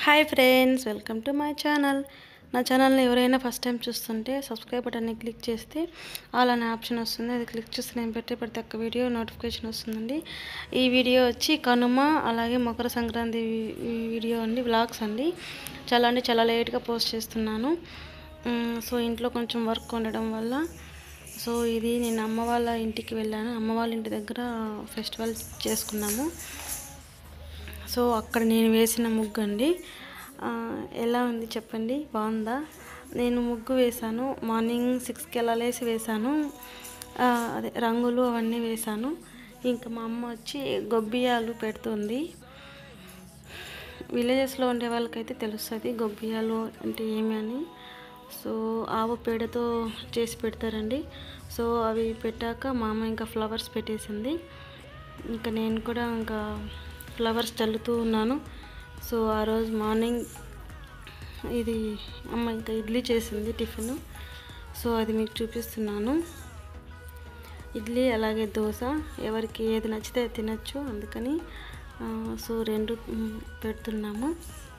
hi friends welcome to my channel నా ఛానల్ని ఎవరైనా ఫస్ట్ టైం చూస్తుంటే సబ్స్క్రైబ్ బటన్ని క్లిక్ చేస్తే ఆల్ అనే ఆప్షన్ వస్తుంది అది క్లిక్ చేస్తే నేను పెట్టే ప్రతి ఒక్క వీడియో నోటిఫికేషన్ వస్తుందండి ఈ వీడియో వచ్చి కనుమ అలాగే మకర సంక్రాంతి వి- ఈ వీడియో అండి వ్లాగ్స్ అండి చాలా అంటే చాలా లేట్గా పోస్ట్ చేస్తున్నాను మ్, సో ఇంట్లో కొంచెం వర్క్ ఉండడం వల్ల సో ఇది నేను అమ్మ వాళ్ళ ఇంటికి వెళ్ళాను అమ్మ వాళ్ళ ఇంటి దగ్గర ఫెస్టివల్ చేసుకున్నాము సో అక్కడ నేను వేసిన ముగ్గు అండి ఆ, ఎలా ఉంది చెప్పండి బాగుందా నేను ముగ్గు వేశాను మార్నింగ్ సిక్స్కి అలా లేసి వేశాను ఆ, అదే రంగులు అవన్నీ వేశాను ఇంకా మా అమ్మ వచ్చి గొబ్బియాలు పెడుతుంది విలేజెస్లో ఉండే వాళ్ళకైతే తెలుస్తుంది గొబ్బియాలు అంటే ఏమి అని సో ఆవు పేడతో చేసి పెడతారండి సో అవి పెట్టాక మా అమ్మ ఇంకా ఫ్లవర్స్ పెట్టేసింది ఇంకా నేను కూడా ఇంకా ఫ్లవర్స్ చల్లుతూ ఉన్నాను సో ఆ రోజు మార్నింగ్ ఇది అమ్మ ఇంకా ఇడ్లీ చేసింది టిఫిన్ సో అది మీకు చూపిస్తున్నాను ఇడ్లీ అలాగే దోశ ఎవరికి ఏది నచ్చితే అది తినచ్చు అందుకని ఆ, సో రెండు మ్, పెడుతున్నాము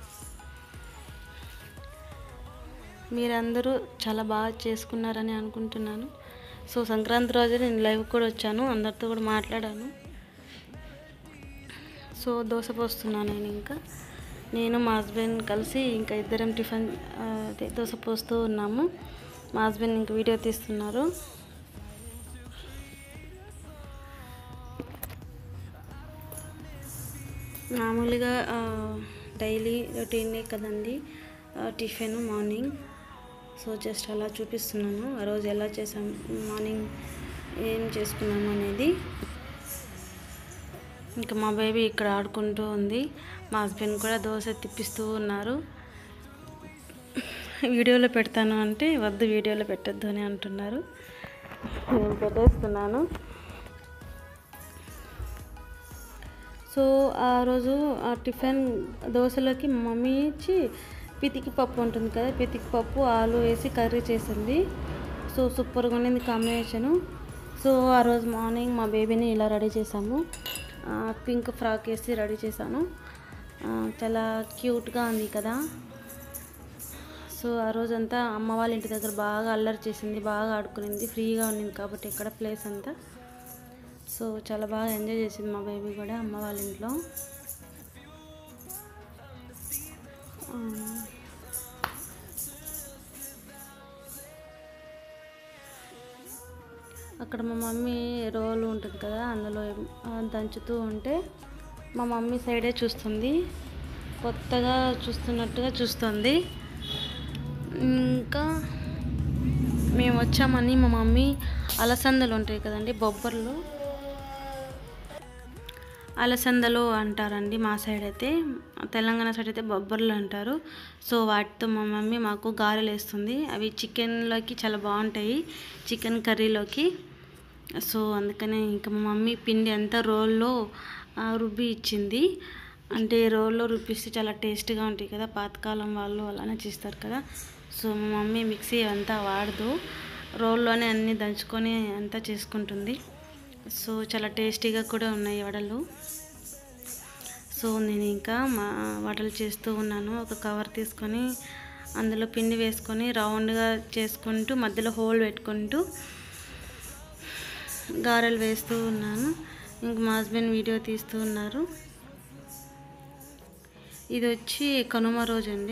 మీరందరూ చాలా బాగా చేసుకున్నారని అనుకుంటున్నాను సో సంక్రాంతి రోజు నేను లైవ్ కూడా వచ్చాను అందరితో కూడా మాట్లాడాను సో దోశ పోస్తున్నాను నేను ఇంకా నేను మా హస్బెండ్ కలిసి ఇంకా ఇద్దరం టిఫిన్ ఆ, అదే దోశ పోస్తూ ఉన్నాము మా హస్బెండ్ ఇంకా వీడియో తీస్తున్నారు మామూలుగా డైలీ రొటీనే కదండి ఆ, టిఫిన్ మార్నింగ్ సో జస్ట్ అలా చూపిస్తున్నాను ఆ రోజు ఎలా చేసాం మార్నింగ్ ఏం చేసుకున్నాము అనేది ఇంకా మా బేబీ ఇక్కడ ఆడుకుంటూ ఉంది మా హస్బెండ్ కూడా దోశ తిప్పిస్తూ ఉన్నారు వీడియోలో పెడతాను అంటే వద్దు వీడియోలో పెట్టద్దు అని అంటున్నారు నేను పెట్టేస్తున్నాను సో ఆ రోజు ఆ టిఫిన్ దోశలోకి మా మమ్మీ ఇచ్చి పితికి పప్పు ఉంటుంది కదా పితికి పప్పు ఆలు వేసి కర్రీ చేసింది సో సూపర్గా ఉండింది కాంబినేషను సో ఆ రోజు మార్నింగ్ మా బేబీని ఇలా రెడీ చేసాము ఆ, పింక్ ఫ్రాక్ వేసి రెడీ చేశాను ఆ, చాలా క్యూట్గా ఉంది కదా సో ఆ రోజంతా అమ్మ వాళ్ళ ఇంటి దగ్గర బాగా అల్లరి చేసింది బాగా ఆడుకునింది ఫ్రీగా ఉండింది కాబట్టి ఇక్కడ ప్లేస్ అంతా సో చాలా బాగా ఎంజాయ్ చేసింది మా బేబీ కూడా అమ్మ వాళ్ళ ఇంట్లో ఆ, అక్కడ మా మమ్మీ రోలు ఉంటుంది కదా అందులో ఏం- ఆ, దంచుతూ ఉంటే మా మమ్మీ సైడే చూస్తుంది కొత్తగా చూస్తున్నట్టుగా చూస్తుంది ఇంకా మేము వచ్చామని మా మమ్మీ అలసందలు ఉంటాయి కదండి బొబ్బర్లు అలసందలు అంటారండి మా సైడ్ అయితే తెలంగాణ సైడ్ అయితే బొబ్బర్లు అంటారు సో వాటితో మా మమ్మీ మాకు గారెలు వేస్తుంది అవి చికెన్లోకి చాలా బాగుంటాయి చికెన్ కర్రీలోకి సో అందుకనే ఇంకా మా మమ్మీ పిండి అంతా రోల్లో ఆ, రుబ్బి ఇచ్చింది అంటే రోల్లో రుబ్బిస్తే చాలా టేస్ట్గా ఉంటాయి కదా పాతకాలం వాళ్ళు అలానే చేస్తారు కదా సో మా మమ్మీ మిక్సీ అంతా వాడదు రోల్లోనే అన్నీ దంచుకొని అంతా చేసుకుంటుంది సో చాలా టేస్టీగా కూడా ఉన్నాయి వడలు సో నేను ఇంకా మా వడలు చేస్తూ ఉన్నాను ఒక కవర్ తీసుకొని అందులో పిండి వేసుకొని రౌండ్గా చేసుకుంటూ మధ్యలో హోల్ పెట్టుకుంటూ గారెలు వేస్తూ ఉన్నాను ఇంక మా హస్బెండ్ వీడియో తీస్తూ ఉన్నారు ఇది వచ్చి కనుమ రోజు అండి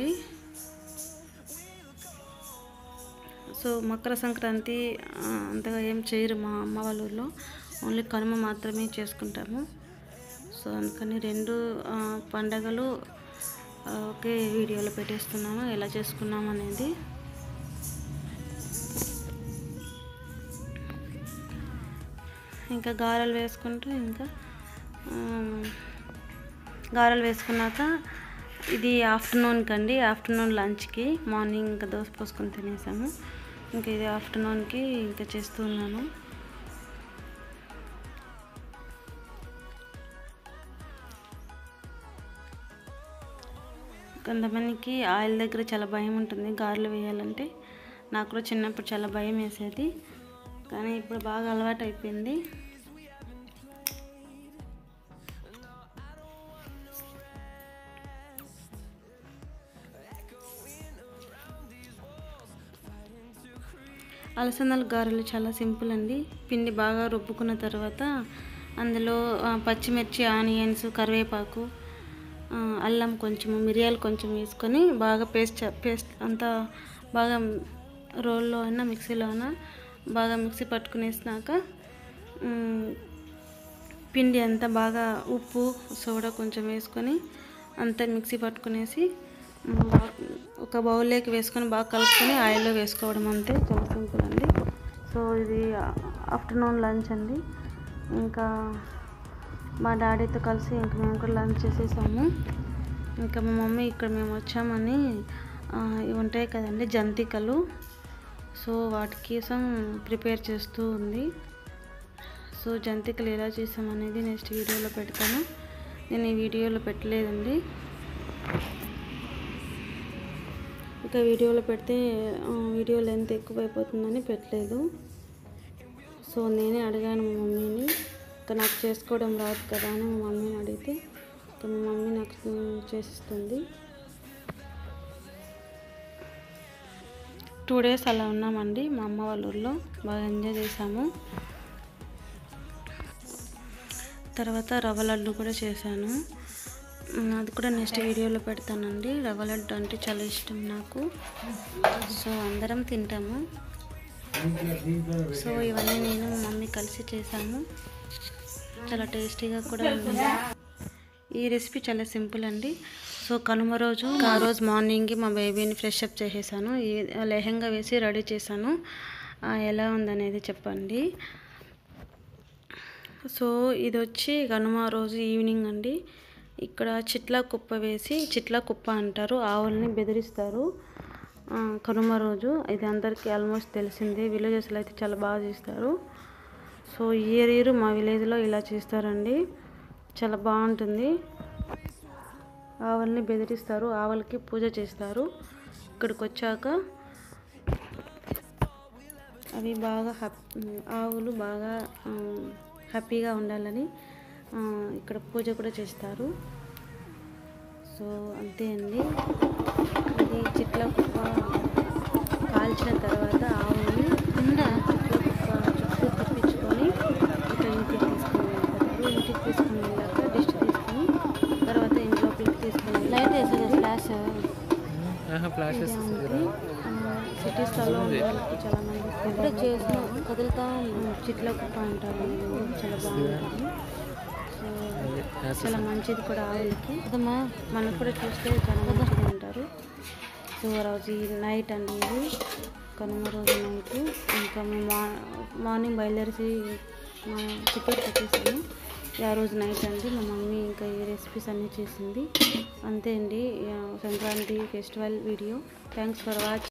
సో మకర సంక్రాంతి ఆ, అంతగా ఏం చేయరు మా అమ్మ వాళ్ళ ఊర్లో ఓన్లీ కనుమ మాత్రమే చేసుకుంటాము సో అందుకని రెండు ఆ, పండగలు ఆ, ఒకే వీడియోలో పెట్టేస్తున్నాను ఎలా చేసుకున్నాం అనేది ఇంకా గారెలు వేసుకుంటూ ఇంకా ఆ, గారెలు వేసుకున్నాక ఇది ఆఫ్టర్నూన్కి అండి ఆఫ్టర్నూన్ లంచ్కి మార్నింగ్ ఇంకా దోశ పోసుకొని తినేసాము ఇంకా ఇది ఆఫ్టర్నూన్కి ఇంకా చేస్తూ ఉన్నాను కొంతమందికి ఆయిల్ దగ్గర చాలా భయం ఉంటుంది గారెలు వేయాలంటే నాకు కూడా చిన్నప్పుడు చాలా భయం వేసేది కానీ ఇప్పుడు బాగా అలవాటు అయిపోయింది అలసందల గారెలు చాలా సింపుల్ అండి పిండి బాగా రుబ్బుకున్న తర్వాత అందులో ఆ, పచ్చిమిర్చి ఆనియన్స్ కరివేపాకు ఆ, అల్లం కొంచెం మిరియాలు కొంచెం వేసుకొని బాగా పేస్ట్ పేస్ట్ అంతా బాగా రోల్లో అయినా మిక్సీలో అయినా బాగా మిక్సీ పట్టుకునేసినాక మ్, పిండి అంతా బాగా ఉప్పు సోడా కొంచెం వేసుకొని అంతా మిక్సీ పట్టుకునేసి మ్, బాగా ఒక బౌల్లోకి వేసుకొని బాగా కలుపుకొని ఆయిల్లో వేసుకోవడం అంతే చాలా సింపుల్ అండి సో ఇది ఆఫ్టర్నూన్ లంచ్ అండి ఇంకా మా డాడీతో కలిసి ఇంకా మేము కూడా లంచ్ చేసేసాము ఇంకా మా మమ్మీ ఇక్కడ మేము వచ్చామని ఆ, ఇవి ఉంటాయి కదండి జంతికలు సో వాటి కోసం ప్రిపేర్ చేస్తూ ఉంది సో జంతికలు ఎలా చేసామనేది నెక్స్ట్ వీడియోలో పెడతాను నేను ఈ వీడియోలో పెట్టలేదండి ఇంకా వీడియోలో పెడితే ఆ, వీడియో లెంత్ ఎక్కువైపోతుందని పెట్టలేదు సో నేనే అడిగాను మా మమ్మీని ఇంకా నాకు చేసుకోవడం రాదు కదా అని మా మమ్మీని అడిగితే ఇంకా మా మమ్మీ నాకు చేసిస్తుంది టూ డేస్ అలా ఉన్నామండి మా అమ్మ వాళ్ళ ఊర్లో బాగా ఎంజాయ్ చేసాము తర్వాత రవ్వ లడ్డు కూడా చేశాను ఉమ్, అది కూడా నెక్స్ట్ వీడియోలో పెడతానండి రవ్వ లడ్డు అంటే చాలా ఇష్టం నాకు సో అందరం తింటాము సో ఇవన్నీ నేను మా మమ్మీ కలిసి చేశాము చాలా టేస్టీగా కూడా ఉంది ఈ రెసిపీ చాలా సింపుల్ అండి సో కనుమ రోజు ఆ రోజు మార్నింగ్ మా బేబీని ఫ్రెష్ అప్ చేసేసాను ఈ లెహంగా వేసి రెడీ చేశాను ఆ, ఎలా ఉందనేది చెప్పండి సో ఇది వచ్చి కనుమ రోజు ఈవినింగ్ అండి ఇక్కడ చిట్లా కుప్ప వేసి చిట్లా కుప్ప అంటారు ఆవుల్ని బెదిరిస్తారు ఆ, కనుమ రోజు ఇది అందరికీ ఆల్మోస్ట్ తెలిసిందే విలేజెస్లో అయితే చాలా బాగా చేస్తారు సో ఇయర్ ఇయర్ మా విలేజ్లో ఇలా చేస్తారండి చాలా బాగుంటుంది ఆవుల్ని బెదిరిస్తారు ఆవులకి పూజ చేస్తారు ఇక్కడికి వచ్చాక అవి బాగా హ్యాప్ ఆవులు బాగా ఆ, హ్యాపీగా ఉండాలని ఆ, ఇక్కడ పూజ కూడా చేస్తారు సో అంతే అండి ఇది చిట్ల కుప్ప కాల్చిన తర్వాత ఆవుని కింద చిట్ల కుప్ప చుట్టూ తిప్పించుకొని ఇక ఇంటికి తీసుకొని వెళ్తారు ఇంటికి తీసుకొని వెళ్ళాక డిష్ తీసుకొని తర్వాత ఇంట్లోకి తీసుకొని లైట్ వేసేది ఫ్లాష్ ఫ్లాషెస్ సిటీస్లలో ఉండే వాళ్ళకి చాలా మంది ఇప్పుడే చేసిన కదులుతా చిట్ల కుప్ప అంటారు ఇది చాలా బాగుంటుంది సో చాలా మంచిది కూడా ఆయిల్కి అదమ్మా మనకు కూడా చూస్తే చాలా మంచిది అంటారు సో ఆ రోజు ఈ నైట్ అండి ఇది కనుమ రోజు నైట్ ఇంకా మేము మా- మార్నింగ్ బయలుదేరి మా చిత్తూరు వచ్చేసాము ఆ రోజు నైట్ అండి మా మమ్మీ ఇంకా ఈ రెసిపీస్ అన్నీ చేసింది అంతే అండి ఆ, Sankranti festival video thanks for watch